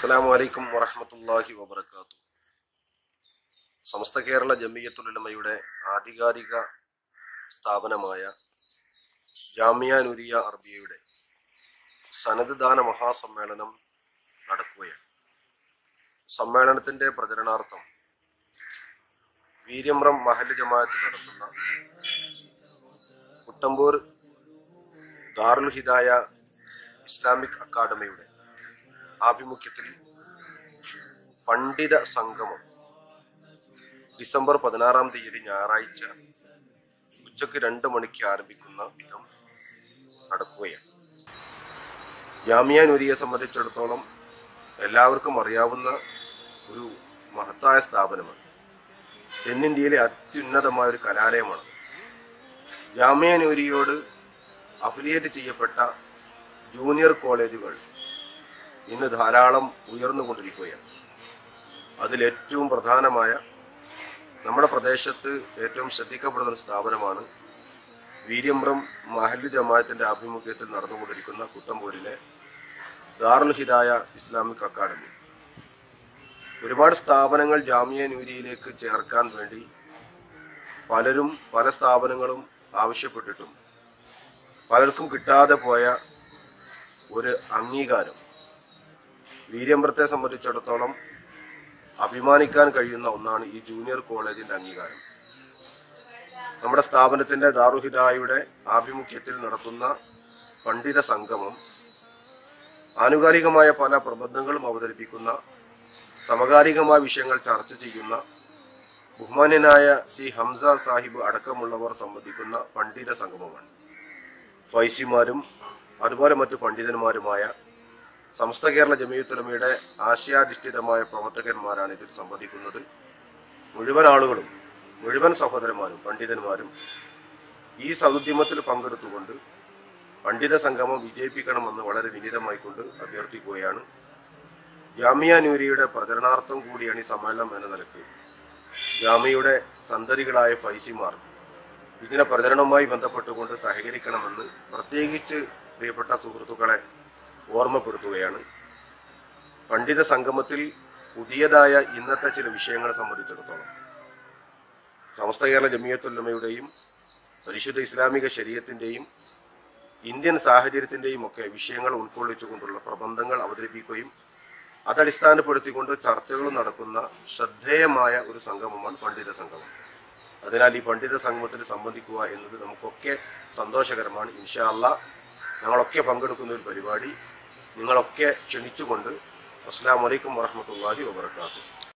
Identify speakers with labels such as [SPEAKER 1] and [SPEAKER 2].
[SPEAKER 1] അസ്സാം വലൈക്കും വറഹമത്തല്ലാഹി വബർക്കാത്തു സമസ്ത കേരള ജമിയത്തുലമയുടെ ആധികാരിക സ്ഥാപനമായ ജാമിയ നുരിയ അറബിയയുടെ സനത് ദാന മഹാസമ്മേളനം നടക്കുകയാണ് സമ്മേളനത്തിന്റെ പ്രചരണാർത്ഥം വീര്യമ്രം മഹല് ജമാഅത്ത് നടത്തുന്ന കുട്ടമ്പൂർ ദാറുൽ ഹിദായ ഇസ്ലാമിക് അക്കാദമിയുടെ ആഭിമുഖ്യത്തിൽ പണ്ഡിത സംഗമം ഡിസംബർ പതിനാറാം തീയതി ഞായറാഴ്ച ഉച്ചയ്ക്ക് രണ്ട് മണിക്ക് ആരംഭിക്കുന്ന വിധം നടക്കുകയാണ് ജാമിയ നൂരിയെ സംബന്ധിച്ചിടത്തോളം എല്ലാവർക്കും അറിയാവുന്ന ഒരു മഹത്തായ സ്ഥാപനമാണ് തെന്നിന്ത്യയിലെ അത്യുന്നതമായ ഒരു കലാലയമാണ് ജാമിയ നൂരിയോട് അഫിലിയേറ്റ് ചെയ്യപ്പെട്ട ജൂനിയർ കോളേജുകൾ ഇന്ന് ധാരാളം ഉയർന്നുകൊണ്ടിരിക്കുകയാണ് അതിലേറ്റവും പ്രധാനമായ നമ്മുടെ പ്രദേശത്ത് ഏറ്റവും ശ്രദ്ധിക്കപ്പെടുന്ന ഒരു സ്ഥാപനമാണ് വീര്യമ്രം മഹല്ലു ജമാഅത്തിന്റെ ആഭിമുഖ്യത്തിൽ നടന്നുകൊണ്ടിരിക്കുന്ന കുട്ടമ്പൂരിലെ ദാറുൽ ഹിദായ ഇസ്ലാമിക് അക്കാദമി ഒരുപാട് സ്ഥാപനങ്ങൾ ജാമിയ നൂരിയിലേക്ക് ചേർക്കാൻ വേണ്ടി പലരും പല സ്ഥാപനങ്ങളും ആവശ്യപ്പെട്ടിട്ടും പലർക്കും കിട്ടാതെ പോയ ഒരു അംഗീകാരം വീര്യമ്പ്രത്തെ സംബന്ധിച്ചിടത്തോളം അഭിമാനിക്കാൻ കഴിയുന്ന ഒന്നാണ് ഈ ജൂനിയർ കോളേജിന്റെ അംഗീകാരം നമ്മുടെ സ്ഥാപനത്തിന്റെ ദാറുഹിദായുടെ ആഭിമുഖ്യത്തിൽ നടത്തുന്ന പണ്ഡിത സംഗമം ആനുകാലികമായ പല പ്രബന്ധങ്ങളും അവതരിപ്പിക്കുന്ന സമകാലികമായ വിഷയങ്ങൾ ചർച്ച ചെയ്യുന്ന ബഹുമാന്യനായ സി ഹംസ സാഹിബ് അടക്കമുള്ളവർ സംബന്ധിക്കുന്ന പണ്ഡിത സംഗമമാണ് ഫൈസിമാരും അതുപോലെ മറ്റു പണ്ഡിതന്മാരുമായ സമസ്ത കേരള ജമീയത്തുലമയുടെ ആശയാധിഷ്ഠിതമായ പ്രവർത്തകന്മാരാണ് ഇതിൽ സംബന്ധിക്കുന്നത് മുഴുവൻ ആളുകളും മുഴുവൻ സഹോദരന്മാരും പണ്ഡിതന്മാരും ഈ സൗദ്യമത്തിൽ പങ്കെടുത്തുകൊണ്ട് പണ്ഡിത സംഗമം വിജയിപ്പിക്കണമെന്ന് വളരെ വിനീതമായിക്കൊണ്ട് അഭ്യർത്ഥിക്കുകയാണ് ജാമിയ നൂരിയുടെ പ്രചരണാർത്ഥം കൂടിയാണ് ഈ സമ്മേളനം എന്ന നിലക്ക് ജാമിയുടെ സന്തതികളായ ഫൈസിമാർ ഇതിനെ പ്രചരണവുമായി ബന്ധപ്പെട്ടുകൊണ്ട് സഹകരിക്കണമെന്ന് പ്രത്യേകിച്ച് പ്രിയപ്പെട്ട സുഹൃത്തുക്കളെ ഓർമ്മപ്പെടുത്തുകയാണ് പണ്ഡിത സംഗമത്തിൽ പുതിയതായ ഇന്നത്തെ ചില വിഷയങ്ങളെ സംബന്ധിച്ചിടത്തോളം സമസ്ത കേരള ജമിയത്തുല്ലമയുടെയും പരിശുദ്ധ ഇസ്ലാമിക ശരീരത്തിന്റെയും ഇന്ത്യൻ സാഹചര്യത്തിന്റെയും ഒക്കെ വിഷയങ്ങൾ ഉൾക്കൊള്ളിച്ചുകൊണ്ടുള്ള പ്രബന്ധങ്ങൾ അവതരിപ്പിക്കുകയും അതടിസ്ഥാനപ്പെടുത്തിക്കൊണ്ട് ചർച്ചകൾ നടക്കുന്ന ശ്രദ്ധേയമായ ഒരു സംഗമമാണ് പണ്ഡിത സംഗമം അതിനാൽ ഈ പണ്ഡിത സംഗമത്തിൽ സംബന്ധിക്കുക എന്നത് നമുക്കൊക്കെ സന്തോഷകരമാണ് ഇൻഷാ അല്ലാ ഞങ്ങളൊക്കെ പങ്കെടുക്കുന്ന ഒരു പരിപാടി നിങ്ങളൊക്കെ ക്ഷണിച്ചുകൊണ്ട് അസ്സാം വലൈക്കും വറഹമത്തല്ലാഹി വബർക്കാത്തു